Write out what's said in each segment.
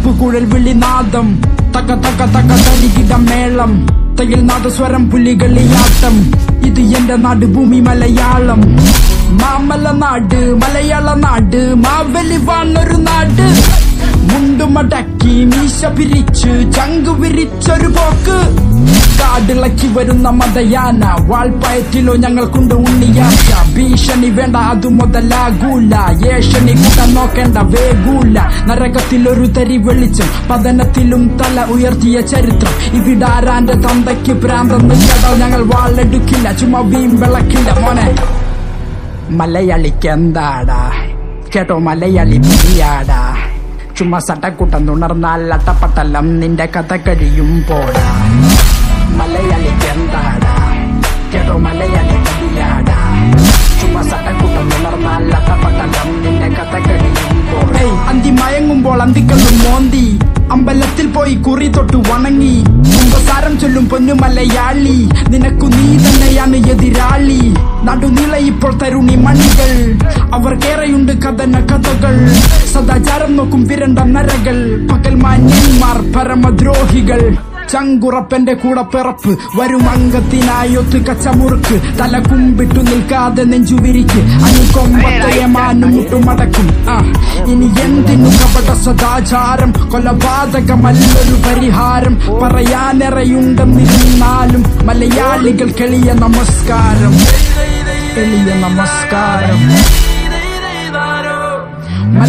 Rap കുഴൽ വിളിനാദം തക തക തക തരികിട മേളം തയിൽ നാദസ്വരം പുലികളിയാട്ടം ഇത് എന്റെ നാട് ഭൂമി മലയാളം മാമല നാട് മലയാള നാട് മാവലി വാണൊരു നാട് മുണ്ടുമടക്കി മീശ പിരിച്ച് ചങ്കു വിരിച്ചൊരു പോക്ക് കാടിളക്കി വരുന്ന മതയാന വാൾപ്പയറ്റിലോ ഞങ്ങൾക്കുണ്ട് ഉണ്ണിയാച്ച ഭീഷണി വേണ്ട അത് മുതലാകൂല ഏഷണി കൂട്ടാൻ നോക്കേണ്ട വേഗൂല നരകത്തിലൊരു തരി വെളിച്ചം പതനത്തിലും തല ഉയർത്തിയ ചരിത്രം ഇവിടാരാന്റെ തന്തയ്ക്ക് പ്രാന്തെന്ന് കേട്ടോ ഞങ്ങൾ വാളെടുക്കില്ല ചുമ്മാ വീം വിളക്കില്ല മോനെ മലയാളിക്ക് എന്താടാ കേട്ടോ മലയാളി പിരിയാടാ ചുമ്മാ സട്ടക്കുട്ടം തുണർന്നാൽ അട്ടപ്പട്ടലം നിന്റെ കഥ കഴിയും പോടാ മലയാളിക്ക് എന്താടാ കേട്ടോ മലയാളി പിരിയാടാ ചുമ്മാ സട്ടക്കുട്ടം തുണർന്നാൽ അട്ടപ്പട്ടലം നിന്റെ കഥ കഴിയും പോടാ അന്തി മയങ്ങുമ്പോൾ അന്തിക്കല്ലും മോന്തി അമ്പലത്തിൽ പോയി കുറി തൊട്ടു വണങ്ങി കുമ്പസാരം ചൊല്ലും പൊന്നു മലയാളി നിനക്കു നീ തന്നെയാണ് എതിരാളി നടുനില ഇപ്പോൾ തരുണി മണികൾ അവർക്കേറെയുണ്ട് കഥന കഥകൾ സദാചാരം നോക്കും വിരണ്ട നരകൾ പകൽ മാന്യന്മാർ പരമദ്രോഹികൾ ചങ്കുറപ്പന്റെ കൂടെ പിറപ്പ് വരും അംഗത്തിനായൊത്ത് കച്ചമുറുക്ക് തല കുമ്പിട്ടു നിൽക്കാതെ നെഞ്ചുവിരിക്ക് അണിക്കൊമ്പത്തയമാനും മുട്ടുമടക്കും ആ ഇനി എന്തിനു കപട സദാചാരം കൊലപാതകമല്ലൊരു പരിഹാരം പറയാനിറയുണ്ടെന്നിരുന്നാലും മലയാളികൾ കെളിയ നമസ്കാരം എളിയ നമസ്കാരം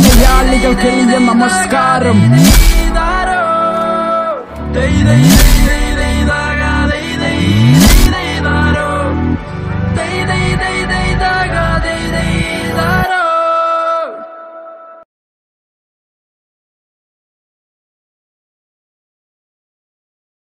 മലയാളികൾ കെളിയ നമസ്കാരം Day, day, day, day.